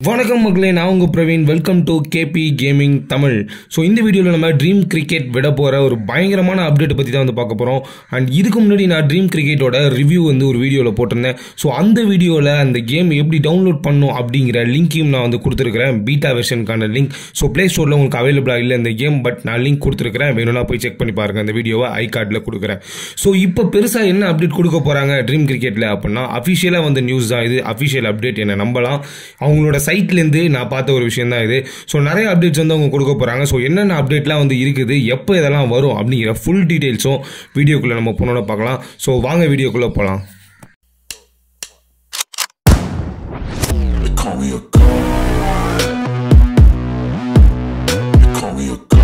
வணக்கம் மக்களே நான் உங்கள் Praveen welcome to KB gaming Tamil so இந்த வீடியோவில் நம்ம ட்ரீம் கிரிக்கெட் விட போகிற ஒரு பயங்கரமான அப்டேட் பற்றி தான் வந்து பார்க்க போகிறோம் அண்ட் இதுக்கு முன்னாடி நான் ட்ரீம் கிரிக்கெட்டோட ரிவ்யூ வந்து ஒரு வீடியோவில் போட்டிருந்தேன் ஸோ அந்த வீடியோவில் அந்த கேம் எப்படி டவுன்லோட் பண்ணும் அப்படிங்கிற லிங்க்கையும் நான் வந்து கொடுத்துருக்கிறேன் பீட்டா வெர்ஷனுக்கான லிங்க் ஸோ ப்ளே ஸ்டோரில் உங்களுக்கு அவைலபிளாக இல்லை இந்த கேம் பட் நான் லிங்க் கொடுத்துருக்கிறேன் வேணும்னா போய் செக் பண்ணி பாருங்கள் அந்த வீடியோவை ஐ கார்டில் கொடுக்குறேன் ஸோ இப்போ பெருசாக என்ன அப்டேட் கொடுக்க போகிறாங்க ட்ரீம் கிரிக்கெட்டில் அப்படின்னா அஃபிஷியலாக வந்த நியூஸ் தான் இது அஃபிஷியல் அப்டேட் என்ன நம்பலாம் அவங்களோட சைட்லேருந்து நான் பார்த்த ஒரு விஷயம் தான் இது ஸோ நிறைய அப்டேட்ஸ் வந்து அவங்க கொடுக்க போகிறாங்க ஸோ என்னென்ன அப்டேட்லாம் வந்து இருக்குது எப்போ இதெல்லாம் வரும் அப்படிங்கிற ஃபுல் டீட்டெயில்ஸும் வீடியோக்குள்ளே நம்ம போனோட பார்க்கலாம் ஸோ வாங்க வீடியோக்குள்ளே போகலாம் They call me a god. They call me a god.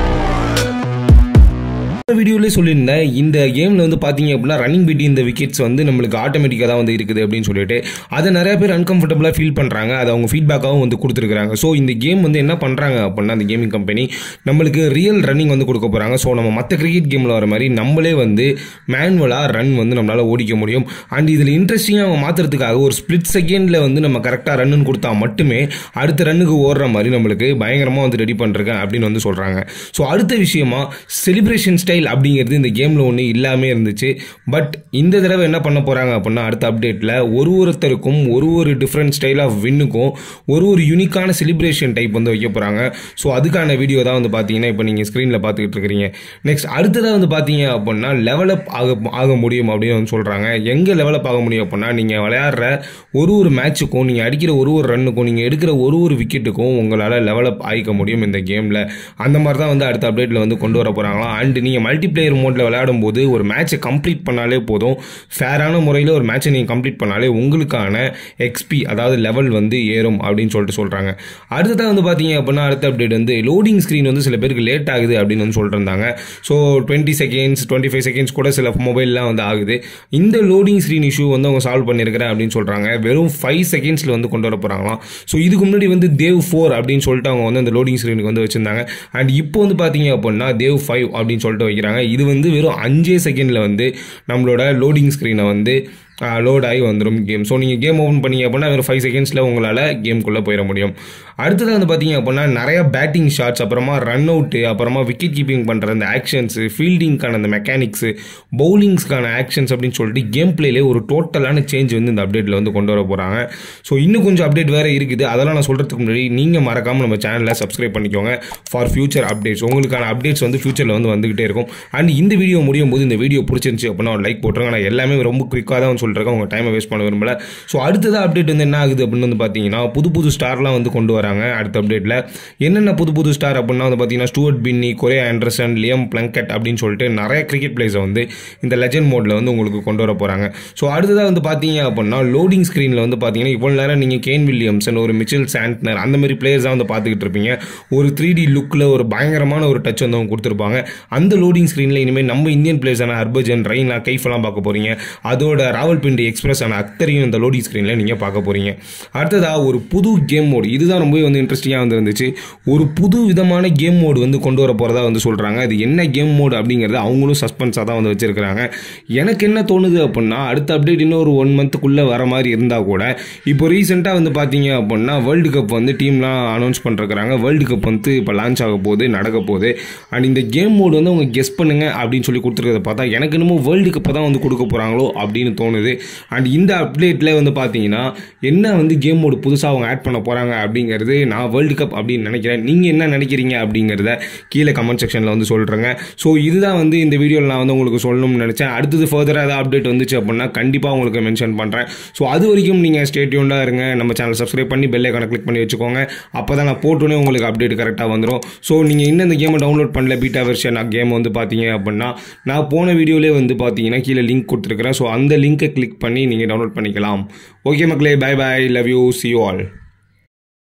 வீடியோலே சொல்லியிருந்தேன் இந்த கேமில் வந்து பார்த்தீங்க அப்படின்னா ரன்னிங் பிட் இந்த விக்கெட்ஸ் வந்து நம்மளுக்கு ஆட்டோமேட்டிக்காக தான் வந்து இருக்குது அப்படின்னு சொல்லிட்டு அதை நிறைய பேர் அன்கம்ஃபர்டபுளாக ஃபீல் பண்ணுறாங்க அதை அவங்க ஃபீட்பேக்காகவும் வந்து கொடுத்துருக்காங்க ஸோ இந்த கேம் வந்து என்ன பண்ணுறாங்க அப்படின்னா அந்த கேமிங் கம்பெனி நம்மளுக்கு ரியல் ரன்னிங் வந்து கொடுக்க போகிறாங்க ஸோ நம்ம மற்ற கிரிக்கெட் கேமில் வர மாதிரி நம்மளே வந்து மேனுவலாக ரன் வந்து நம்மளால் ஓடிக்க முடியும் அண்ட் இதில் இன்ட்ரெஸ்டிங்காக அவங்க மாற்றுறதுக்காக ஒரு ஸ்பிளிட் செகண்டில் வந்து நம்ம கரெக்டாக ரன்னு கொடுத்தா மட்டுமே அடுத்த ரன்னுக்கு ஓடுற மாதிரி நம்மளுக்கு பயங்கரமாக வந்து ரெடி பண்ணிருக்கேன் அப்படின்னு வந்து சொல்கிறாங்க ஸோ அடுத்த விஷயமா செலிப்ரேஷன் ஸ்டைல் அப்படிங்கிறது இந்த கேமில் ஒன்று இல்லாமல் இருந்துச்சு பட் இந்த தடவை என்ன பண்ண போகிறாங்க அப்படின்னா அடுத்த அப்டேட்டில் ஒரு ஒருத்தருக்கும் ஒரு ஒரு டிஃப்ரெண்ட் ஸ்டைல் ஆஃப் வின்னுக்கும் ஒரு ஒரு யூனிக்கான செலிப்ரேஷன் டைப் வந்து வைக்க போகிறாங்க ஸோ அதுக்கான வீடியோ தான் வந்து பார்த்தீங்கன்னா இப்போ நீங்கள் ஸ்க்ரீனில் பார்த்துக்கிட்டு இருக்கிறீங்க நெக்ஸ்ட் அடுத்ததாக வந்து பார்த்தீங்க அப்படின்னா லெவலப் ஆக ஆக முடியும் அப்படின்னு வந்து சொல்கிறாங்க எங்கே லெவலப் ஆக முடியும் அப்படின்னா நீங்கள் விளையாடுற ஒரு ஒரு மேட்சுக்கும் நீங்கள் அடிக்கிற ஒரு ஒரு ரன்னுக்கும் நீங்கள் எடுக்கிற ஒரு ஒரு விக்கெட்டுக்கும் உங்களால் லெவலப் ஆகிக்க முடியும் இந்த கேமில் அந்த மாதிரி தான் வந்து அடுத்த அப்டேட்டில் வந்து கொண்டு வர போகிறாங்களா அண்ட் நீங்கள் மல்டிப்ளேயர் மோட்டில் விளையாடும் போது ஒரு மேட்சை கம்ப்ளீட் பண்ணாலே போதும் ஃபேரான முறையில் ஒரு மேட்சை நீங்கள் கம்ப்ளீட் பண்ணாலே உங்களுக்கான எக்ஸ்பி அதாவது லெவல் வந்து ஏறும் அப்படின்னு சொல்லிட்டு சொல்கிறாங்க அடுத்ததாக வந்து பார்த்தீங்க அப்படின்னா அடுத்த அப்டேட் வந்து லோடிங் ஸ்க்ரீன் வந்து சில பேருக்கு லேட் ஆகுது அப்படின்னு வந்து சொல்லிட்டு இருந்தாங்க so twenty seconds twenty five seconds கூட சில மொபைல்லாம் வந்து ஆகுது இந்த லோடிங் ஸ்க்ரீன் இஷ்யூ வந்து அவங்க சால்வ் பண்ணியிருக்கிறேன் அப்படின்னு சொல்கிறாங்க வெறும் ஃபைவ் செகண்ட்ஸில் வந்து கொண்டு வர போகிறாங்களாம் ஸோ இதுக்கு முன்னாடி வந்து தேவ் ஃபோர் அப்படின்னு சொல்லிட்டு அவங்க வந்து அந்த லோடிங் ஸ்க்ரீனுக்கு வந்து வச்சிருந்தாங்க அண்ட் இப்போ வந்து பார்த்தீங்க அப்படின்னா தேவ் ஃபைவ் அப்படின்னு சொல்லிட்டு வைக்கிறாங்க இது வந்து வெறும் அஞ்சே செகண்டில் வந்து நம்மளோட லோடிங் ஸ்க்ரீனை வந்து லோட் ஆகி வந்துடும் கேம் ஸோ நீங்கள் கேம் ஓப்பன் பண்ணீங்க அப்படின்னா வெறும் ஃபைவ் செகண்ட்ஸில் உங்களால் கேம்குள்ளே போயிட முடியும் அடுத்ததாக வந்து பார்த்தீங்க அப்படின்னா நிறைய பேட்டிங் ஷாட்ஸ் அப்புறமா ரன் அவுட்டு அப்புறமா விக்கெட் கீப்பிங் பண்ணுற அந்த ஆக்ஷன்ஸு ஃபீல்டிங்க்கான அந்த மெக்கானிக்ஸு பவுலிங்ஸ்க்கான ஆக்ஷன்ஸ் அப்படின்னு சொல்லிட்டு கேம் பிளேலே ஒரு டோட்டலான சேஞ்ச் வந்து இந்த அப்டேட்டில் வந்து கொண்டு வர போகிறாங்க ஸோ இன்னும் கொஞ்சம் அப்டேட் வேறு இருக்குது அதெல்லாம் நான் சொல்கிறதுக்கு முன்னாடி நீங்கள் மறக்காமல் நம்ம சேனலை சப்ஸ்கிரைப் பண்ணிக்கோங்க ஃபார் ஃபியூச்சர் அப்டேட்ஸ் உங்களுக்கான அப்டேட்ஸ் வந்து ஃபியூச்சரில் வந்து வந்துகிட்டே இருக்கும் அண்ட் இந்த வீடியோ முடியும் போது இந்த வீடியோ பிடிச்சிருந்துச்சு அப்படின்னா ஒரு லைக் போட்டுருங்க நான் எல்லாமே ரொம்ப குயிக்காக தான் சொல்லிருக்கேன் உங்கள் டைமை வேஸ்ட் பண்ண விரும்பல ஸோ அடுத்ததாக அப்டேட் வந்து என்ன ஆகுது அப்படின்னு வந்து பார்த்தீங்கன்னா புது புது ஸ்டார்லாம் வந்து கொண்டு வராங்க அடுத்த அப்டேட்டில் என்னென்ன புது புது ஸ்டார் அப்படின்னா வந்து பார்த்தீங்கன்னா ஸ்டூவர்ட் பின்னி கொரே ஆண்டர்சன் லியம் பிளங்கட் அப்படின்னு சொல்லிட்டு நிறைய கிரிக்கெட் பிளேஸை வந்து இந்த லெஜண்ட் மோடில் வந்து உங்களுக்கு கொண்டு வர போகிறாங்க ஸோ அடுத்ததாக வந்து பார்த்தீங்க அப்படின்னா லோடிங் ஸ்க்ரீனில் வந்து பார்த்தீங்கன்னா இவ்வளோ நேரம் நீங்கள் கேன் வில்லியம்சன் ஒரு மிச்சில் சாண்ட்னர் அந்த மாதிரி பிளேயர்ஸ் தான் வந்து பார்த்துக்கிட்டு இருப்பீங்க ஒரு த்ரீ டி லுக்கில் ஒரு பயங்கரமான ஒரு டச் வந்து அவங்க கொடுத்துருப்பாங்க அந்த லோடிங் ஸ்க்ரீனில் இனிமேல் நம்ம இந்தியன் பிளேயர்ஸான ஹர்பஜன் ரெய்னா கைஃபெல்லாம் பார்க்க போகிறீங்க அதோட ராவல்பிண்டி எக்ஸ்பிரஸ் ஆன அக்தரையும் இந்த லோடிங் ஸ்க்ரீனில் நீங்கள் பார்க்க போகிறீங்க அடுத்ததாக ஒரு புது கேம் மோடு இதுதான் ரொம்பவே வந்து இன்ட்ரெஸ்டிங்காக வந்து இருந்துச்சு ஒரு புது விதமான கேம் மோடு வந்து கொண்டு வர போகிறதா வந்து சொல்கிறாங்க அது என்ன கேம் மோடு அப்படிங்கிறது அவங்களும் சஸ்பென்ஸாக தான் வந்து வச்சிருக்கிறாங்க எனக்கு என்ன தோணுது அப்படின்னா அடுத்த அப்டேட் இன்னும் ஒரு ஒன் மந்த்துக்குள்ளே வர மாதிரி இருந்தால் கூட இப்போ ரீசெண்டாக வந்து பார்த்தீங்க அப்படின்னா வேர்ல்டு கப் வந்து டீம்லாம் அனௌன்ஸ் பண்ணிருக்கிறாங்க வேர்ல்டு கப் வந்து இப்போ லான்ச் ஆக போகுது நடக்க போகுது அண்ட் இந்த கேம் மோடு வந்து அவங்க கெஸ் பண்ணுங்க அப்படின்னு சொல்லி கொடுத்துருக்கத பார்த்தா எனக்கு என்னமோ வேர்ல்டு கப்பை தான் வந்து கொடுக்க போகிறாங்களோ அப்படின்னு தோணுது அண்ட் இந்த அப்டேட்டில் வந்து பார்த்தீங்கன்னா என்ன வந்து கேம் மோடு புதுசாக அவங்க ஆட் பண்ண போகிறாங்க அப்படிங்கிறது நான் வேர்ல்டு கப் அப்படின்னு நினைக்கிறேன் நீங்கள் என்ன நினைக்கிறீங்க அப்படிங்கிறத கீழே கமெண்ட் செக்ஷனில் வந்து சொல்கிறேங்க ஸோ இதுதான் வந்து இந்த வீடியோவில் நான் வந்து உங்களுக்கு சொல்லணும்னு நினச்சேன் அடுத்தது ஃபர்தராக ஏதாவது அப்டேட் வந்துச்சு அப்படின்னா கண்டிப்பாக உங்களுக்கு மென்ஷன் பண்ணுறேன் ஸோ அது வரைக்கும் நீங்கள் ஸ்டேட்யூண்டாக இருங்க நம்ம சேனல் சப்ஸ்கிரைப் பண்ணி பெல் ஐக்கானை கிளிக் பண்ணி வச்சுக்கோங்க அப்போ தான் நான் போட்டோன்னே உங்களுக்கு அப்டேட் கரெக்டாக வந்துடும் ஸோ நீங்கள் இன்னும் இந்த கேமை டவுன்லோட் பண்ணல பீட்டா வெர்ஷன் கேம் வந்து பார்த்தீங்க அப்படின்னா நான் போன வீடியோலேயே வந்து பார்த்தீங்கன்னா கீழே லிங்க் கொடுத்துருக்குறேன் ஸோ அந்த லிங்கை கிளிக் பண்ணி நீங்கள் டவுன்லோட் பண்ணிக்கலாம் ஓகே மக்களே bye bye love you see you all